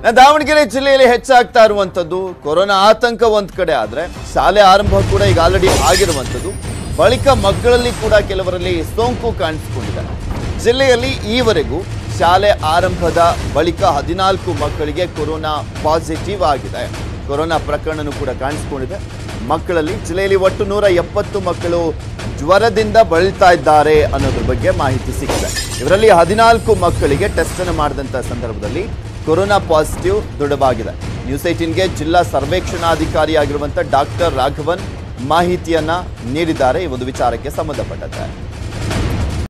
ನಾ ದಾವಣಗೆರೆ ಜಿಲ್ಲೆಯಲ್ಲಿ ಹೆಚ್ಚಾಗ್ತಾ ಇರುವಂಥದ್ದು ಕೊರೋನಾ ಆತಂಕ ಒಂದ್ ಕಡೆ ಆದ್ರೆ ಶಾಲೆ ಆರಂಭ ಕೂಡ ಈಗ ಆಲ್ರೆಡಿ ಆಗಿರುವಂಥದ್ದು ಬಳಿಕ ಮಕ್ಕಳಲ್ಲಿ ಕೂಡ ಕೆಲವರಲ್ಲಿ ಸೋಂಕು ಕಾಣಿಸಿಕೊಂಡಿದೆ ಜಿಲ್ಲೆಯಲ್ಲಿ ಈವರೆಗೂ ಶಾಲೆ ಆರಂಭದ ಬಳಿಕ ಹದಿನಾಲ್ಕು ಮಕ್ಕಳಿಗೆ ಕೊರೋನಾ ಪಾಸಿಟಿವ್ ಆಗಿದೆ ಕೊರೋನಾ ಪ್ರಕರಣನೂ ಕೂಡ ಕಾಣಿಸಿಕೊಂಡಿದೆ ಮಕ್ಕಳಲ್ಲಿ ಜಿಲ್ಲೆಯಲ್ಲಿ ಒಟ್ಟು ನೂರ ಎಪ್ಪತ್ತು ಮಕ್ಕಳು ಜ್ವರದಿಂದ ಬಳಲ್ತಾ ಇದ್ದಾರೆ ಅನ್ನೋದ್ರ ಬಗ್ಗೆ ಮಾಹಿತಿ ಸಿಕ್ಕಿದೆ ಇವರಲ್ಲಿ ಹದಿನಾಲ್ಕು ಮಕ್ಕಳಿಗೆ ಟೆಸ್ಟ್ ಅನ್ನು ಮಾಡಿದಂಥ ಸಂದರ್ಭದಲ್ಲಿ ಕೊರೋನಾ ಪಾಸಿಟಿವ್ ದೃಢವಾಗಿದೆ ನ್ಯೂಸ್ ಏಟೀನ್ಗೆ ಜಿಲ್ಲಾ ಸರ್ವೇಕ್ಷಣಾಧಿಕಾರಿಯಾಗಿರುವಂಥ ಡಾಕ್ಟರ್ ರಾಘವನ್ ಮಾಹಿತಿಯನ್ನ ನೀಡಿದ್ದಾರೆ ಈ ಒಂದು ವಿಚಾರಕ್ಕೆ ಸಂಬಂಧಪಟ್ಟಂತೆ